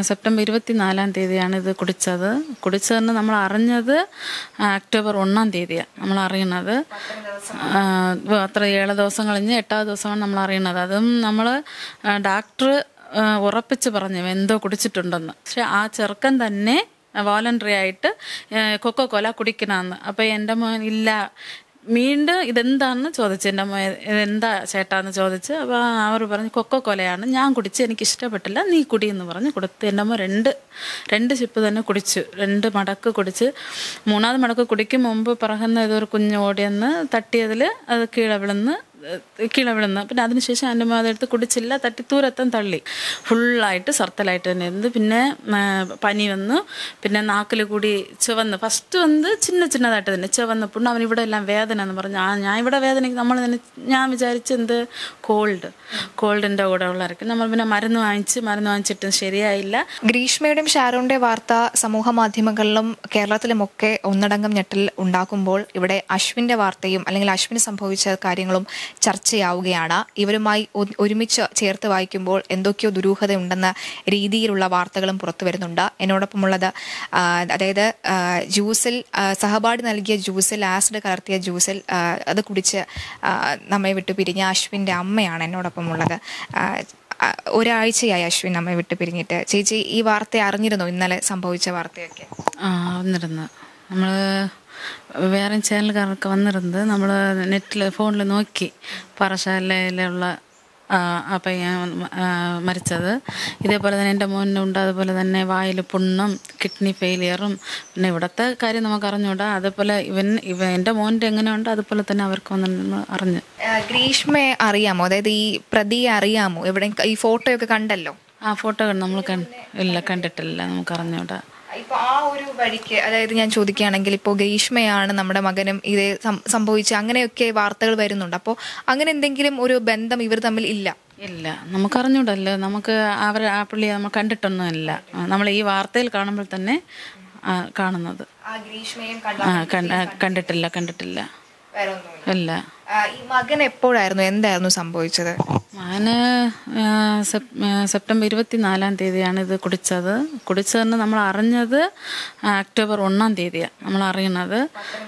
September ഇരുപത്തിനാലാം തീയതിയാണ് ഇത് കുടിച്ചത് കുടിച്ചതെന്ന് നമ്മൾ അറിഞ്ഞത് ഒക്ടോബർ ഒന്നാം തീയതിയാണ് നമ്മൾ അറിയുന്നത് ആ, അത്ര ഏഴ് ദിവസം കഴിഞ്ഞ് എട്ടാം ദിവസമാണ് നമ്മൾ അറിയുന്നത് അതും നമ്മൾ ഡാക്ടർ ഉറപ്പിച്ച് പറഞ്ഞു എന്തോ കുടിച്ചിട്ടുണ്ടെന്ന് പക്ഷെ ആ ചെറുക്കൻ തന്നെ വോളണ്ടറി ആയിട്ട് കൊക്കോ കോല കുടിക്കണമെന്ന് അപ്പോൾ എൻ്റെ മോൻ ഇല്ല വീണ്ടും ഇതെന്താണെന്ന് ചോദിച്ചു എൻ്റെ മോ ഇതെന്താ ചേട്ടാന്ന് ചോദിച്ച് അപ്പോൾ അവർ പറഞ്ഞു കൊക്കോ കോലയാണ് ഞാൻ കുടിച്ച് എനിക്ക് ഇഷ്ടപ്പെട്ടില്ല നീ കുടി എന്ന് പറഞ്ഞ് കൊടുത്ത് എൻ്റെ അമ്മ രണ്ട് രണ്ട് ചിപ്പ് തന്നെ കുടിച്ചു രണ്ട് മടക്ക് കുടിച്ച് മൂന്നാമത് മടക്ക് കുടിക്കും മുമ്പ് പറകുന്ന ഏതൊരു കുഞ്ഞ് ഓടിയെന്ന് തട്ടിയതിൽ അത് കീഴെ വിളുന്ന് കീഴെ വിളുന്നു പിന്നെ അതിനുശേഷം എൻ്റെ അമ്മ അതെടുത്ത് കുടിച്ചില്ല തട്ടി ദൂരത്തും തള്ളി ഫുള്ളായിട്ട് സർത്തലായിട്ട് തന്നെ ഇരുന്ന് പിന്നെ ആ, പനി വന്നു പിന്നെ നാക്കിൽ കൂടി ചുവന്ന് ഫസ്റ്റ് വന്ന് ചിന്ന ചിന്നതായിട്ട് തന്നെ ചുവന്നപ്പോൾ അവൻ ഇവിടെ എല്ലാം വേദന എന്ന് പറഞ്ഞു ആ ഞാൻ ഇവിടെ വേദന നമ്മൾ തന്നെ ഞാൻ വിചാരിച്ച് എന്ത് കോൾഡ് കോൾഡിൻ്റെ കൂടെ ഉള്ളവർക്ക് നമ്മൾ പിന്നെ മരുന്ന് വാങ്ങിച്ച് മരുന്ന് വാങ്ങിച്ചിട്ടും ശരിയായില്ല ഗ്രീഷ്മയുടെയും ഷാരോണിന്റെ വാർത്ത സമൂഹ മാധ്യമങ്ങളിലും കേരളത്തിലുമൊക്കെ ഒന്നടങ്കം ഞെട്ടൽ ഉണ്ടാക്കുമ്പോൾ ഇവിടെ അശ്വിന്റെ വാർത്തയും അല്ലെങ്കിൽ അശ്വിന് സംഭവിച്ച കാര്യങ്ങളും ചർച്ചയാവുകയാണ് ഇവരുമായി ഒ- ഒരുമിച്ച് ചേർത്ത് വായിക്കുമ്പോൾ എന്തൊക്കെയോ ദുരൂഹതയുണ്ടെന്ന രീതിയിലുള്ള വാർത്തകളും പുറത്തു വരുന്നുണ്ട് എന്നോടൊപ്പമുള്ളത് ആ, അതായത് ആ, ജ്യൂസിൽ ആ, സഹപാഠി നൽകിയ ജ്യൂസിൽ ആസിഡ് കലർത്തിയ ജ്യൂസിൽ ആ, അത് കുടിച്ച് ആ, നമ്മെ വിട്ടു പിരിഞ്ഞ അശ്വിന്റെ അമ്മയാണ് എന്നോടൊപ്പമുള്ളത് ആ, ആ, ഒരാഴ്ചയായി അശ്വിൻ നമ്മെ വിട്ട് പിരിഞ്ഞിട്ട് ചേച്ചി ഈ വാർത്ത അറിഞ്ഞിരുന്നോ ഇന്നലെ സംഭവിച്ച വാർത്തയൊക്കെ ആ വന്നിരുന്നു നമ്മൾ വേറെ ചാനലുകാരൊക്കെ വന്നിരുന്നത് നമ്മൾ നെറ്റിൽ ഫോണിൽ നോക്കി പാറശാലയിലുള്ള ആ, ആ പയ്യൻ ആ, മരിച്ചത് ഇതേപോലെ തന്നെ എൻ്റെ മോനുണ്ട് അതുപോലെ തന്നെ വായിൽ പുണ്ണും കിഡ്നി ഫെയിലിയറും പിന്നെ ഇവിടുത്തെ കാര്യം നമുക്ക് അറിഞ്ഞുകൂടാ അതുപോലെ ഇവൻ ഇവ എൻ്റെ മോൻ്റെ എങ്ങനെയുണ്ട് അതുപോലെ തന്നെ അവർക്ക് വന്നു അറിഞ്ഞു ആ, ഗ്രീഷ്മയെ അറിയാമോ അതായത് ഈ പ്രതിയെ അറിയാമോ എവിടെ ഈ ഫോട്ടോയൊക്കെ കണ്ടല്ലോ ആ ഫോട്ടോ നമ്മൾ കൺ ഇല്ല കണ്ടിട്ടില്ല നമുക്ക് അറിഞ്ഞൂടാ ഇപ്പൊ ആ ഒരു വഴിക്ക് അതായത് ഞാൻ ചോദിക്കുകയാണെങ്കിൽ ഇപ്പോൾ ഗ്രീഷ്മയാണ് നമ്മുടെ മകനും ഇത് സം- സംഭവിച്ച അങ്ങനെയൊക്കെ വാർത്തകൾ വരുന്നുണ്ട് അപ്പോൾ അങ്ങനെ എന്തെങ്കിലും ഒരു ബന്ധം ഇവർ തമ്മിൽ ഇല്ല ഇല്ല നമുക്കറിഞ്ഞൂടല്ലോ നമുക്ക് അവർ ആ പുള്ളിയെ നമ്മൾ കണ്ടിട്ടൊന്നുമില്ല നമ്മൾ ഈ വാർത്തയിൽ കാണുമ്പോൾ തന്നെ ആ, കാണുന്നത് ആ ഗ്രീഷ്മയും ആ കണ്ട- ആ, കണ്ടിട്ടില്ല കണ്ടിട്ടില്ല വേറെ ഒന്നുമില്ല ഇല്ല ആ, ഈ മകൻ എപ്പോഴായിരുന്നു എന്തായിരുന്നു സംഭവിച്ചത് ഞാന് ആ, സെപ്- ആ, സെപ്റ്റംബർ ഇരുപത്തിനാലാം തീയതിയാണ് ഇത് കുടിച്ചത് കുടിച്ചതെന്ന് നമ്മൾ അറിഞ്ഞത് ഒക്ടോബർ ഒന്നാം തീയതിയാണ് നമ്മൾ അറിയുന്നത്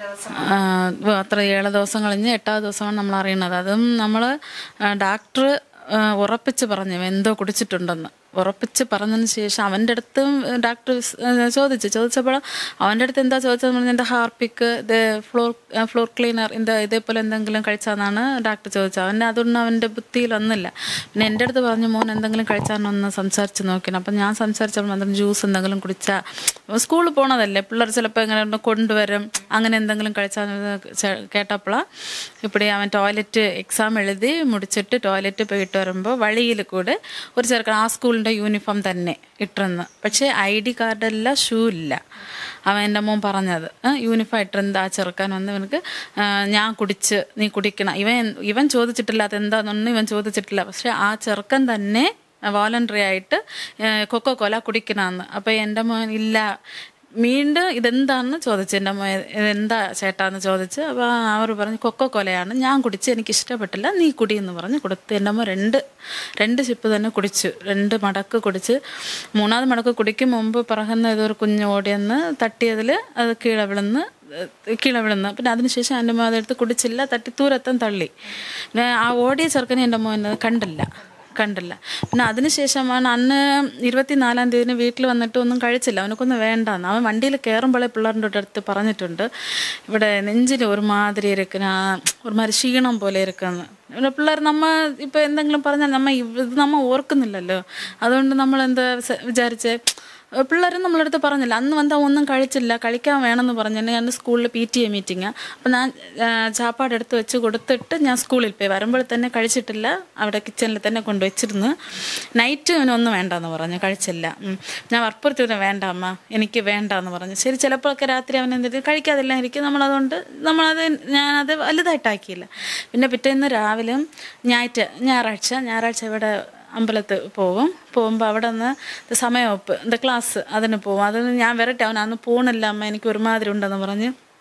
ആ, അത്ര ഏഴ് ദിവസം കഴിഞ്ഞ് എട്ടാം ദിവസമാണ് നമ്മൾ അറിയുന്നത് അതും നമ്മൾ ഡാക്ടർ ഉറപ്പിച്ച് പറഞ്ഞു എന്തോ കുടിച്ചിട്ടുണ്ടെന്ന് ഉറപ്പിച്ച് പറഞ്ഞതിന് ശേഷം അവൻ്റെ അടുത്തും ഡോക്ടർ ചോദിച്ചു ചോദിച്ചപ്പോൾ അവൻ്റെ അടുത്ത് എന്താ ചോദിച്ചത് പറഞ്ഞാൽ എൻ്റെ ഹാർപ്പിക്ക് ഇത് ഫ്ലോർ ഫ്ലോർ ക്ലീനർ இந்த ഇതേപോലെ എന്തെങ്കിലും കഴിച്ചാന്നാണ് ഡോക്ടർ ചോദിച്ചത് അവൻ്റെ അതൊന്നും അവൻ്റെ ബുദ്ധിയിൽ വന്നില്ല പിന്നെ എൻ്റെ അടുത്ത് പറഞ്ഞു മോൻ എന്തെങ്കിലും കഴിച്ചാന്നൊന്ന് സംസാരിച്ച് നോക്കണം അപ്പം ഞാൻ സംസാരിച്ചപ്പോൾ മാത്രം ജ്യൂസ് എന്തെങ്കിലും കുടിച്ചാൽ സ്കൂളിൽ പോണതല്ലേ പിള്ളേർ ചിലപ്പോൾ ഇങ്ങനെ ഒന്ന് കൊണ്ടുവരും അങ്ങനെ എന്തെങ്കിലും കഴിച്ചാൽ കേട്ടപ്പോഴാണ് ഇപ്പടി അവൻ ടോയ്ലറ്റ് എക്സാം എഴുതി മുടിച്ചിട്ട് ടോയ്ലറ്റ് പോയിട്ട് വരുമ്പോൾ വഴിയിൽ കൂടെ ഒരു ചെറുക്കൻ ആ സ്കൂളിൻ്റെ യൂണിഫോം തന്നെ ഇട്ടിരുന്നു പക്ഷേ ഐ ഡി കാർഡല്ല ഷൂ ഇല്ല അവൻ എൻ്റെ മോൻ പറഞ്ഞത് യൂണിഫോം ഇട്ടിരുന്നത് ആ ചെറുക്കാൻ വന്ന് ഇവനക്ക് ആ, ഞാൻ കുടിച്ച് നീ കുടിക്കണം ഇവൻ ഇവൻ ചോദിച്ചിട്ടില്ല അതെന്താണെന്നൊന്നും ഇവൻ ചോദിച്ചിട്ടില്ല പക്ഷെ ആ ചെറുക്കൻ തന്നെ വോളണ്ടറി ആയിട്ട് കൊക്കോ കോല കുടിക്കണമെന്ന് അപ്പോൾ എൻ്റെ മോൻ ഇല്ല വീണ്ടും ഇതെന്താണെന്ന് ചോദിച്ചു എൻ്റെ മോ ഇതെന്താ ചേട്ടാന്ന് ചോദിച്ച് അപ്പോൾ അവർ പറഞ്ഞു കൊക്കോ കോലയാണ് ഞാൻ കുടിച്ച് എനിക്ക് ഇഷ്ടപ്പെട്ടില്ല നീ കുടി എന്ന് പറഞ്ഞ് കൊടുത്ത് എൻ്റെ അമ്മ രണ്ട് രണ്ട് ചിപ്പ് തന്നെ കുടിച്ചു രണ്ട് മടക്ക് കുടിച്ച് മൂന്നാമത് മടക്ക് കുടിക്കും മുമ്പ് പറകുന്ന ഏതൊരു കുഞ്ഞ് ഓടിയെന്ന് തട്ടിയതിൽ അത് കീഴെ വിളുന്ന് കീഴെ വിളുന്നു പിന്നെ അതിനുശേഷം എൻ്റെ അമ്മ അതെടുത്ത് കുടിച്ചില്ല തട്ടി ദൂരത്തും തള്ളി പിന്നെ ആ ഓടിയ ചെറുക്കനെ എൻ്റെ മോൻ കണ്ടില്ല കണ്ടില്ല പിന്നെ അതിനുശേഷമാണ് അന്ന് ഇരുപത്തിനാലാം തീയതി വീട്ടിൽ വന്നിട്ട് ഒന്നും കഴിച്ചില്ല അവനക്കൊന്നും വേണ്ടാന്ന് അവൻ വണ്ടിയിൽ കയറുമ്പോഴേ പിള്ളേരുടെ അടുത്ത് പറഞ്ഞിട്ടുണ്ട് ഇവിടെ നെഞ്ചിൽ ഒരുമാതിരി ഇരിക്കുന്ന ഒരുമാതിരി ക്ഷീണം പോലെ ഇരിക്കുന്നു ഇവിടെ പിള്ളേർ നമ്മ ഇപ്പം എന്തെങ്കിലും പറഞ്ഞാൽ നമ്മ ഇത് നമ്മ ഓർക്കുന്നില്ലല്ലോ അതുകൊണ്ട് നമ്മൾ എന്താ വിചാരിച്ചേ പിള്ളേർ നമ്മളടുത്ത് പറഞ്ഞില്ല അന്ന് വന്ന് അവൻ ഒന്നും കഴിച്ചില്ല കഴിക്കാൻ വേണമെന്ന് പറഞ്ഞു ഞാൻ സ്കൂളിൽ പി ടി എ മീറ്റിംഗ് അപ്പം ഞാൻ ആ, ചാപ്പാട് എടുത്ത് വെച്ച് കൊടുത്തിട്ട് ഞാൻ സ്കൂളിൽ പോയി വരുമ്പോൾ തന്നെ കഴിച്ചിട്ടില്ല അവിടെ കിച്ചണിൽ തന്നെ കൊണ്ടുവച്ചിരുന്നു നൈറ്റ് അവനൊന്നും വേണ്ടെന്ന് പറഞ്ഞു കഴിച്ചില്ല ഉം. ഞാൻ വർപ്പുറത്ത് ഇവന് വേണ്ട അമ്മ എനിക്ക് വേണ്ട എന്ന് പറഞ്ഞു ശരി ചിലപ്പോഴൊക്കെ രാത്രി അവൻ എന്തിട്ട് കഴിക്കാതില്ല ഇരിക്കും നമ്മളതുകൊണ്ട് നമ്മളത് ഞാനത് വലുതായിട്ടാക്കിയില്ല പിന്നെ പിറ്റേന്ന് രാവിലെ ഞായറ്റ ഞായറാഴ്ച ഞായറാഴ്ച ഇവിടെ അമ്പലത്തിൽ പോവും പോകുമ്പോൾ അവിടെ നിന്ന് സമയവെപ്പ് എന്താ ക്ലാസ് അതിന് പോവും അതിന് ഞാൻ വരട്ടെ അവൻ അന്ന് പോണില്ല അമ്മ എനിക്ക് ഒരുമാതിരി ഉണ്ടെന്ന് പറഞ്ഞ്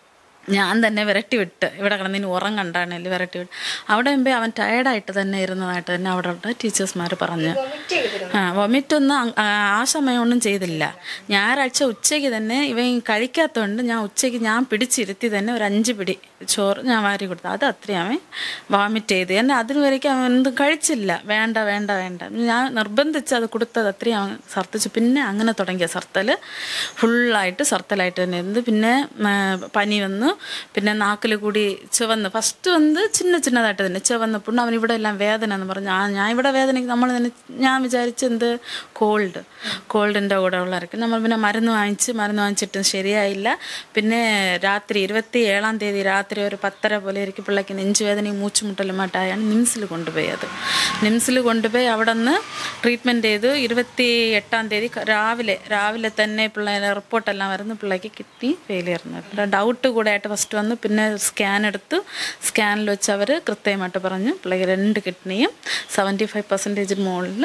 ഞാൻ തന്നെ വിരട്ടി വിട്ട് ഇവിടെ കിടന്ന് ഇനി ഉറങ്ങണ്ടാണല്ലേ വിരട്ടി വിട്ട് അവിടെ മുമ്പേ അവൻ ടയർഡായിട്ട് തന്നെ ഇരുന്നതായിട്ട് തന്നെ അവിടെ ഉള്ള ടീച്ചേഴ്സ്മാർ പറഞ്ഞു ആ വൊമിറ്റ് ഒന്നും അങ്- ആ ആ സമയമൊന്നും ചെയ്തില്ല ഞായറാഴ്ച ഉച്ചയ്ക്ക് തന്നെ ഇവൻ കഴിക്കാത്തതുകൊണ്ട് ഞാൻ ഉച്ചയ്ക്ക് ഞാൻ പിടിച്ചിരുത്തി തന്നെ ഒരു അഞ്ച് പിടി ചോറ് ഞാൻ വാരി കൊടുത്തു അത് അത്രയും അവൻ വോമിറ്റ് ചെയ്ത് എന്നെ അതിന് വരയ്ക്കും അവൻ എന്തും കഴിച്ചില്ല വേണ്ട വേണ്ട വേണ്ട ഞാൻ നിർബന്ധിച്ച് അത് കൊടുത്തത് അത്രയും അവൻ സർത്തിച്ചു പിന്നെ അങ്ങനെ തുടങ്ങിയ സർത്തൽ ഫുള്ളായിട്ട് സർത്തലായിട്ട് തന്നെ ഇരുന്ന് പിന്നെ ആ, പനി വന്നു പിന്നെ നാക്കിൽ കൂടി ചുവന്ന് ഫസ്റ്റ് വന്ന് ചിന്ന ചിന്നതായിട്ട് തന്നെ ചുവന്നപ്പോൾ അവൻ ഇവിടെ എല്ലാം വേദന എന്ന് പറഞ്ഞു ആ ഞാൻ ഇവിടെ വേദനയ്ക്ക് നമ്മൾ തന്നെ ഞാൻ വിചാരിച്ചു എന്ത് കോൾഡ് കോൾഡിൻ്റെ കൂടെ ഉള്ളവർക്ക് നമ്മൾ പിന്നെ മരുന്ന് വാങ്ങിച്ച് മരുന്ന് വാങ്ങിച്ചിട്ടും ശരിയായില്ല പിന്നെ രാത്രി ഇരുപത്തി ഏഴാം തീയതി രാത്രി ഒരു പത്തര പോലെ ഇരിക്കും പിള്ളേക്ക് നെഞ്ചുവേദനയും മൂച്ചുമുട്ടലുമായിട്ടായാണ് നിംസിൽ കൊണ്ടുപോയത് നിംസിൽ കൊണ്ടുപോയി അവിടെ നിന്ന് ട്രീറ്റ്മെൻറ്റ് ചെയ്ത് ഇരുപത്തി എട്ടാം തീയതി ക- രാവിലെ രാവിലെ തന്നെ പിള്ളേരെ റിപ്പോർട്ടെല്ലാം വരുന്നു പിള്ളേക്ക് കിഡ്നി ഫെയിലിയർ പിന്നെ ഡൗട്ട് കൂടെ ആയിട്ട് ഫസ്റ്റ് വന്നു പിന്നെ സ്കാൻ എടുത്തു സ്കാനിൽ വെച്ച് അവർ കൃത്യമായിട്ട് പറഞ്ഞു പിള്ളേക്ക് രണ്ട് കിഡ്നിയും സെവൻറ്റി ഫൈവ് പെർസെൻറ്റേജിന് മുകളിൽ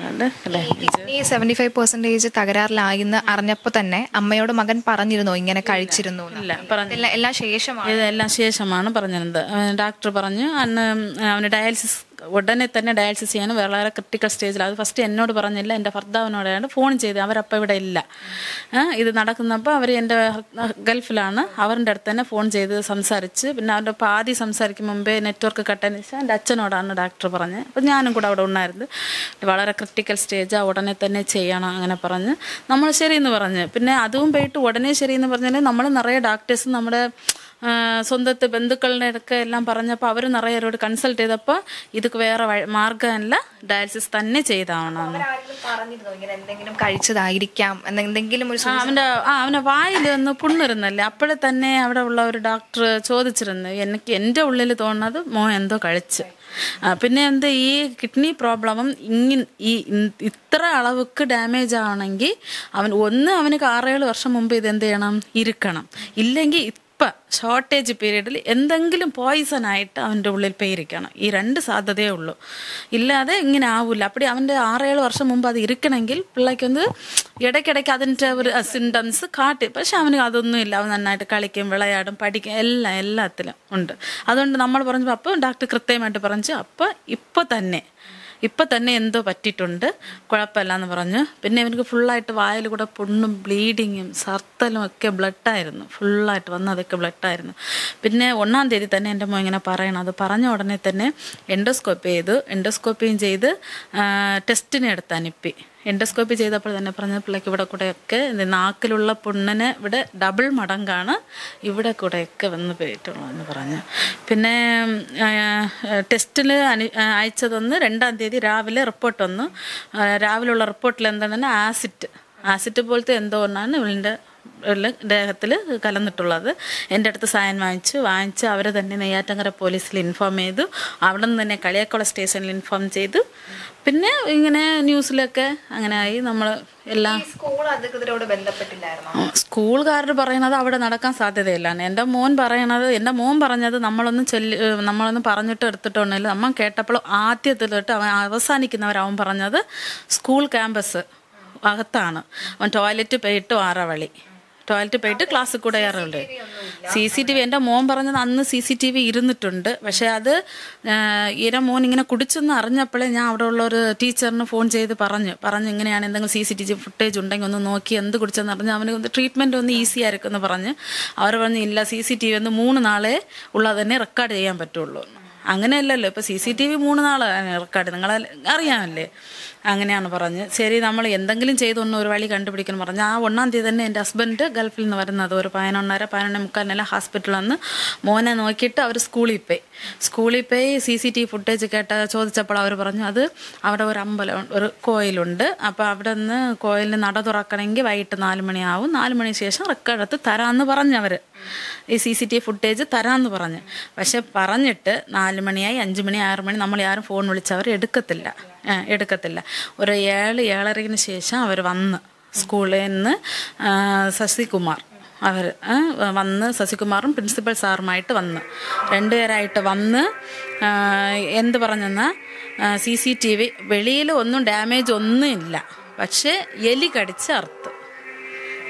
കിഡ്നി സെവന്റി ഫൈവ് പെർസെന്റേജ് തകരാറിലായിന്ന് അറിഞ്ഞപ്പോ തന്നെ അമ്മയോട് മകൻ പറഞ്ഞിരുന്നോ ഇങ്ങനെ കഴിച്ചിരുന്നു എന്ന്? ഇല്ല പറഞ്ഞു ഇതെല്ലാം- എല്ലാം ശേഷമാണ് ഇതെല്ലാം ശേഷമാണ് പറഞ്ഞിരുന്നത് അവൻ ഡോക്ടർ പറഞ്ഞു അന്ന് അവന് ഡയാലിസിസ് ഉടനെ തന്നെ ഡയാലിസിസ് ചെയ്യാൻ വളരെ ക്രിട്ടിക്കൽ സ്റ്റേജിൽ അത് ഫസ്റ്റ് എന്നോട് പറഞ്ഞില്ല എൻ്റെ ഭർത്താവിനോടാണ് ഫോൺ ചെയ്ത് അവരപ്പം ഇവിടെ ഇല്ല ആ, ഇത് നടക്കുന്നപ്പോൾ അവർ എൻ്റെ ഗൾഫിലാണ് അവരുടെ അടുത്ത് തന്നെ ഫോൺ ചെയ്ത് സംസാരിച്ച് പിന്നെ അവരുടെ ഒപ്പം ആദ്യം സംസാരിക്കും മുമ്പേ നെറ്റ്വർക്ക് കട്ടതിന് ശേഷം എൻ്റെ അച്ഛനോടാണ് ഡോക്ടർ പറഞ്ഞത് അപ്പം ഞാനും കൂടെ അവിടെ ഉണ്ടായിരുന്നു വളരെ ക്രിട്ടിക്കൽ സ്റ്റേജാ ഉടനെ തന്നെ ചെയ്യണം അങ്ങനെ പറഞ്ഞ് നമ്മൾ ശരിയെന്ന് പറഞ്ഞ് പിന്നെ അതും പോയിട്ട് ഉടനെ ശരിയെന്ന് പറഞ്ഞാൽ നമ്മൾ നിറയെ ഡോക്ടേഴ്സ് നമ്മുടെ ആ, സ്വന്തത്തെ ബന്ധുക്കളുടെ ഒക്കെ എല്ലാം പറഞ്ഞപ്പോൾ അവർ നിറയെ അവരോട് കൺസൾട്ട് ചെയ്തപ്പോൾ ഇതൊക്കെ വേറെ വഴി- മാർഗ്ഗമല്ല ഡയാലിസിസ് തന്നെ ചെയ്താവണം പറഞ്ഞിരുന്നോ ഇങ്ങനെ എന്തെങ്കിലും കഴിച്ചതായിരിക്കാം എന്ന് എന്തെങ്കിലും ഒരു ആ, അവന്റെ ആ അവന്റെ വായിൽ ഒന്ന് പുണ്ണിരുന്നല്ലേ അപ്പോഴേ തന്നെ അവിടെ ഉള്ള ഒരു ഡോക്ടർ ചോദിച്ചിരുന്നു എനിക്ക് എൻ്റെ ഉള്ളിൽ തോന്നുന്നത് മോ എന്തോ കഴിച്ച് ആ, പിന്നെ എന്ത് ഈ കിഡ്നി പ്രോബ്ലമും ഇങ്ങനെ ഈ ഇൻ- ഇത്ര അളവുക്ക് ഡാമേജ് ആണെങ്കിൽ അവൻ ഒന്ന് അവന് ആറേഴ് വർഷം മുമ്പ് ഇത് എന്ത് ചെയ്യണം ഇരിക്കണം ഇല്ലെങ്കിൽ ഇപ്പം ഷോർട്ടേജ് പീരീഡിൽ എന്തെങ്കിലും പോയിസൺ ആയിട്ട് അവൻ്റെ ഉള്ളിൽ പേരിക്കണം ഈ രണ്ട് സാധ്യതയേ ഉള്ളൂ ഇല്ലാതെ ഇങ്ങനെ ആവില്ല അപ്പടി അവൻ്റെ ആറേഴ് വർഷം മുമ്പ് അത് ഇരിക്കണമെങ്കിൽ പിള്ളേക്കൊന്ന് ഇടയ്ക്കിടയ്ക്ക് അതിൻ്റെ ഒരു സിംറ്റംസ് കാട്ടി പക്ഷെ അവന് അതൊന്നും ഇല്ല അവൻ നന്നായിട്ട് കളിക്കും വിളയാടും പഠിക്കും എല്ലാം എല്ലാത്തിലും ഉണ്ട് അതുകൊണ്ട് നമ്മൾ പറഞ്ഞു അപ്പോൾ ഡോക്ടർ കൃത്യമായിട്ട് പറഞ്ഞു അപ്പോൾ ഇപ്പോൾ തന്നെ ഇപ്പം തന്നെ എന്തോ പറ്റിയിട്ടുണ്ട് കുഴപ്പമില്ല എന്ന് പറഞ്ഞു പിന്നെ ഇവനക്ക് ഫുള്ളായിട്ട് വായിൽ കൂടെ പുണ്ണും ബ്ലീഡിങ്ങും സർത്തലും ഒക്കെ ബ്ലഡായിരുന്നു ഫുള്ളായിട്ട് വന്നതൊക്കെ ബ്ലഡായിരുന്നു പിന്നെ ഒന്നാം തീയതി തന്നെ എൻ്റെ മോൻ ഇങ്ങനെ പറയണം അത് പറഞ്ഞ ഉടനെ തന്നെ എൻഡോസ്കോപ്പി ചെയ്തു എൻഡോസ്കോപ്പിയും ചെയ്ത് ആ, ടെസ്റ്റിന് എടുത്ത് അനുപ്പി എൻഡോസ്കോപ്പി ചെയ്തപ്പോൾ തന്നെ പറഞ്ഞ പിള്ളേക്ക് ഇവിടെ കൂടെയൊക്കെ ഇത് നാക്കിലുള്ള പുണ്ണിന് ഇവിടെ ഡബിൾ മടങ്കാണ് ഇവിടെ കൂടെയൊക്കെ വന്ന് പോയിട്ടുള്ളതെന്ന് പറഞ്ഞു പിന്നെ ടെസ്റ്റിൽ അനു അയച്ചതൊന്ന് രണ്ടാം തീയതി രാവിലെ റിപ്പോർട്ട് വന്നു ആ, രാവിലെയുള്ള റിപ്പോർട്ടിൽ എന്താണെന്ന് ആസിഡ് ആസിഡ് പോലത്തെ എന്തോ ഒന്നാണ് ഇവളുടെ ദേഹത്തിൽ കലർന്നിട്ടുള്ളത് എൻ്റെ അടുത്ത് സായൻ വാങ്ങിച്ചു വാങ്ങിച്ച് അവർ തന്നെ നെയ്യാറ്റങ്കര പോലീസിൽ ഇൻഫോം ചെയ്തു അവിടെ നിന്ന് തന്നെ കളിയാക്കുള സ്റ്റേഷനിൽ ഇൻഫോം ചെയ്തു പിന്നെ ഇങ്ങനെ ന്യൂസിലൊക്കെ അങ്ങനെ ആയി നമ്മൾ എല്ലാം സ്കൂൾ അധികൃതരോട് ബന്ധപ്പെട്ടില്ലായിരുന്നോ സ്കൂളുകാർ പറയുന്നത് അവിടെ നടക്കാൻ സാധ്യതയില്ലാണ് എൻ്റെ മോൻ പറയണത് എൻ്റെ മോൻ പറഞ്ഞത് നമ്മളൊന്നും ചൊല്ലി ഏഹ് നമ്മളൊന്നും പറഞ്ഞിട്ട് എടുത്തിട്ടുണ്ടെങ്കിൽ നമ്മൾ കേട്ടപ്പോൾ ആദ്യത്തിൽ തൊട്ട് അവൻ അവസാനിക്കുന്നവരവൻ പറഞ്ഞത് സ്കൂൾ ക്യാമ്പസ് അകത്താണ് അവൻ ടോയ്ലറ്റ് പോയിട്ട് ആറവളി ടോയ്ലറ്റ് പോയിട്ട് ക്ലാസ്സിൽ കൂടെ കയറുണ്ട് സി സി ടി വി എൻ്റെ മോൻ പറഞ്ഞത് അന്ന് സി സി ടി വി ഇരുന്നിട്ടുണ്ട് പക്ഷേ അത് ഇര മോൻ ഇങ്ങനെ കുടിച്ചെന്ന് അറിഞ്ഞപ്പോഴേ ഞാൻ അവിടെ ഉള്ള ഒരു ടീച്ചറിന് ഫോൺ ചെയ്ത് പറഞ്ഞു പറഞ്ഞു ഇങ്ങനെയാണ് എന്തെങ്കിലും C C T V footage ഉണ്ടെങ്കിൽ ഒന്ന് നോക്കി എന്ത് കുടിച്ചെന്ന് പറഞ്ഞ് അവന് ഒന്ന് ട്രീറ്റ്മെൻറ്റ് ഒന്ന് ഈസി ആയിരിക്കും എന്ന് പറഞ്ഞ് അവർ പറഞ്ഞു ഇല്ല സി സി ടി വി ഒന്ന് മൂന്ന് നാളെ ഉള്ളത് തന്നെ റെക്കോർഡ് ചെയ്യാൻ പറ്റുള്ളൂ അങ്ങനെയല്ലല്ലോ ഇപ്പോൾ സി സി ടി വി മൂന്ന് നാൾ റെക്കോർഡ് നിങ്ങളെ അറിയാമല്ലേ അങ്ങനെയാണ് പറഞ്ഞ് ശരി നമ്മൾ എന്തെങ്കിലും ചെയ്തൊന്ന് ഒരു വഴി കണ്ടുപിടിക്കണം പറഞ്ഞ് ആ ഒന്നാം തീയതി തന്നെ എൻ്റെ ഹസ്ബൻഡ് ഗൾഫിൽ നിന്ന് വരുന്നത് ഒരു പതിനൊന്നര പതിനൊന്നര മുക്കാലിനെല്ലാം ഹോസ്പിറ്റലിൽ വന്ന് മോനെ നോക്കിയിട്ട് അവർ സ്കൂളിൽ പോയി സ്കൂളിൽ പോയി C C T V footage കേട്ട ചോദിച്ചപ്പോൾ അവർ പറഞ്ഞു അത് അവിടെ ഒരു അമ്പലം ഒരു കോയിലുണ്ട് അപ്പോൾ അവിടെ നിന്ന് കോയിലിന് നട തുറക്കണമെങ്കിൽ വൈകിട്ട് നാല് മണിയാവും നാല് മണിക്ക് ശേഷം റെക്കോർഡ് എടുത്ത് തരാമെന്ന് പറഞ്ഞവർ ഈ C C T V footage തരാമെന്ന് പറഞ്ഞ് പക്ഷെ പറഞ്ഞിട്ട് നാല് മണിയായി അഞ്ച് മണി ആറ് മണി നമ്മൾ ആരും ഫോൺ വിളിച്ചവർ എടുക്കത്തില്ല ഏ, എടുക്കത്തില്ല ഒരു ഏഴ് ഏഴരയ്ക്കിന് ശേഷം അവർ വന്ന് സ്കൂളിൽ നിന്ന് ആ, ശശികുമാർ അവർ വന്ന് ശശികുമാറും പ്രിൻസിപ്പൽ സാറുമായിട്ട് വന്ന് രണ്ടുപേരായിട്ട് വന്ന് ആ, എന്ത് പറഞ്ഞെന്നാൽ സി സി ടി വി വെളിയിൽ ഒന്നും ഡാമേജ് ഒന്നും ഇല്ല പക്ഷേ എലി കടിച്ച് അറുത്ത് ആ,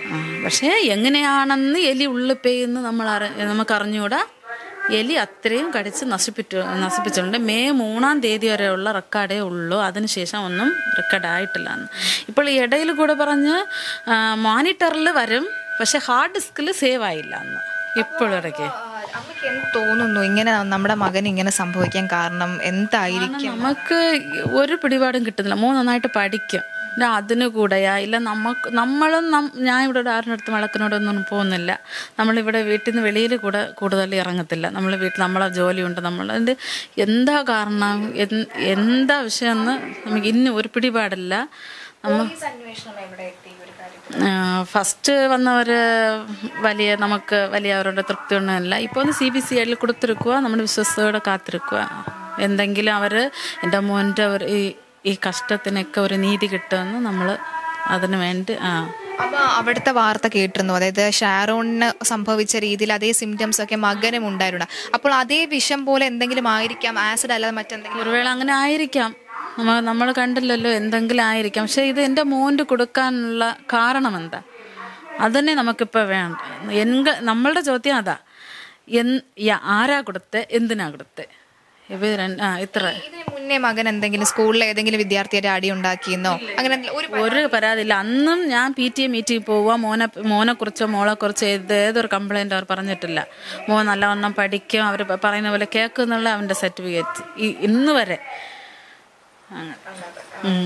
പക്ഷേ എങ്ങനെയാണെന്ന് എലി ഉള്ളിൽ പെയ്യുന്ന നമ്മൾ അറി നമുക്ക് അറിഞ്ഞുകൂടാ എലി അത്രയും കടിച്ച് നശിപ്പിച്ചു നശിപ്പിച്ചിട്ടുണ്ട് മെയ് മൂന്നാം തീയതി വരെയുള്ള റെക്കോർഡേ ഉള്ളൂ അതിനുശേഷം ഒന്നും റെക്കോർഡ് ആയിട്ടില്ല എന്ന് ഇപ്പോൾ ഈ ഇടയിൽ കൂടെ പറഞ്ഞ് മോണിറ്ററിൽ വരും പക്ഷെ ഹാർഡ് ഡിസ്കിൽ സേവ് ആയില്ല എന്ന് ഇപ്പോഴും ഇടയ്ക്ക് അമ്മയ്ക്ക് എന്ത് തോന്നുന്നു ഇങ്ങനെ നമ്മുടെ മകൻ ഇങ്ങനെ സംഭവിക്കാൻ കാരണം എന്തായിരിക്കും നമുക്ക് ഒരു പിടിപാടും കിട്ടുന്നില്ല മോൻ നന്നായിട്ട് പഠിക്കും പിന്നെ അതിന് കൂടെയാ ഇല്ല നമുക്ക് നമ്മളും നം- ഞാൻ ഇവിടെ ഒരു ആരുടെ അടുത്ത് വിളക്കിനോടൊന്നും പോകുന്നില്ല നമ്മളിവിടെ വീട്ടിൽ നിന്ന് വെളിയിൽ കൂടെ കൂടുതൽ ഇറങ്ങത്തില്ല നമ്മൾ വീട്ടിൽ നമ്മളെ ജോലിയുണ്ട് നമ്മൾ അതിൻ്റെ എന്താ കാരണം എന്ത്- എന്താ വിഷയമെന്ന് നമുക്ക് ഇന്ന് ഒരു പിടിപാടില്ല നമ്മൾ അന്വേഷണം എവിടെ എത്തി ഒരു കാര്യം ഫസ്റ്റ് വന്നവർ വലിയ നമുക്ക് വലിയ അവരുടെ തൃപ്തി ഒന്നുമില്ല ഇപ്പോൾ ഒന്ന് സി ബി സി ഐയിൽ കൊടുത്തിരിക്കുക നമ്മൾ വിശ്വസ്തയോടെ കാത്തിരിക്കുക എന്തെങ്കിലും അവർ എൻ്റെ മോൻ്റെ ഒരു ഈ ഈ കഷ്ടത്തിനൊക്കെ ഒരു നീതി കിട്ടുമെന്ന് നമ്മൾ അതിന് വേണ്ടി ആ അപ്പൊ അവിടുത്തെ വാർത്ത കേട്ടിരുന്നു അതായത് ഷാരോണിന് സംഭവിച്ച രീതിയിൽ അതേ സിംറ്റംസ് ഒക്കെ മകനും ഉണ്ടായിരുന്നു അപ്പോൾ അതേ വിഷം പോലെ എന്തെങ്കിലും ആയിരിക്കാം ആസിഡ് അല്ലാതെ മറ്റെന്തെങ്കിലും ഒരു വേള അങ്ങനെ ആയിരിക്കാം നമ്മ നമ്മൾ കണ്ടില്ലല്ലോ എന്തെങ്കിലും ആയിരിക്കാം പക്ഷെ ഇത് എൻ്റെ മോൻ്റെ കൊടുക്കാനുള്ള കാരണം എന്താ അതന്നെ നമുക്കിപ്പോൾ വേണ്ട എങ്ക നമ്മളുടെ ചോദ്യം അതാ എൻ യ- ആരാ കൊടുത്തെ എന്തിനാ കൊടുത്തെ ഇവ രണ്ട് ആ ഇത്ര ഇതിന് മുന്നേ മകൻ എന്തെങ്കിലും സ്കൂളിൽ ഏതെങ്കിലും വിദ്യാർത്ഥിയുടെ അടി ഉണ്ടാക്കിയെന്നോ അങ്ങനെ എന്തെങ്കിലും ഒരു ഒരു പരാതിയില്ല അന്നും ഞാൻ പി ടി എ മീറ്റിംഗ് പോവുക മോനെ മോനെ കുറിച്ചോ മോളെ കുറിച്ചോ ഏത് ഏതൊരു കംപ്ലൈൻറ്റ് അവർ പറഞ്ഞിട്ടില്ല മോൻ നല്ലവണ്ണം പഠിക്കും അവർ പറയുന്ന പോലെ കേൾക്കും എന്നുള്ള അവൻ്റെ സർട്ടിഫിക്കറ്റ് ഈ ഇന്ന് വരെ അങ്ങനെ. ഉം.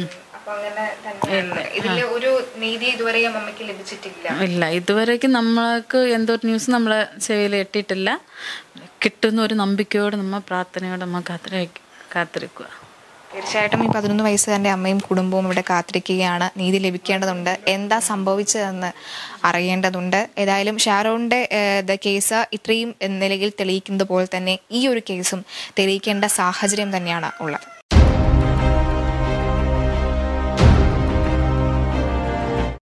ഇതിൽ ഒരു നീതി ഇതുവരെയും അമ്മയ്ക്ക് ലഭിച്ചിട്ടില്ല ഇല്ല ഇതുവരേക്കും നമ്മൾക്ക് എന്തോ ഒരു ന്യൂസ് നമ്മളെ ചെവിയിൽ എത്തിയിട്ടില്ല കിട്ടുന്ന ഒരു നമ്പിക്കയോടെ നമ്മൾ പ്രാർത്ഥനയോടെ നമ്മൾ കാത്തിരി കാത്തിരിക്കുക തീർച്ചയായിട്ടും ഈ പതിനൊന്ന് വയസ്സുകാരൻ്റെ അമ്മയും കുടുംബവും ഇവിടെ കാത്തിരിക്കുകയാണ് നീതി ലഭിക്കേണ്ടതുണ്ട് എന്താ സംഭവിച്ചതെന്ന് അറിയേണ്ടതുണ്ട് ഏതായാലും ഷാരോണിൻ്റെ ഏഹ്, കേസ് ഇത്രയും നിലയിൽ തെളിയിക്കുന്നത് പോലെ തന്നെ ഈ ഒരു കേസും തെളിയിക്കേണ്ട സാഹചര്യം തന്നെയാണ് ഉള്ളത്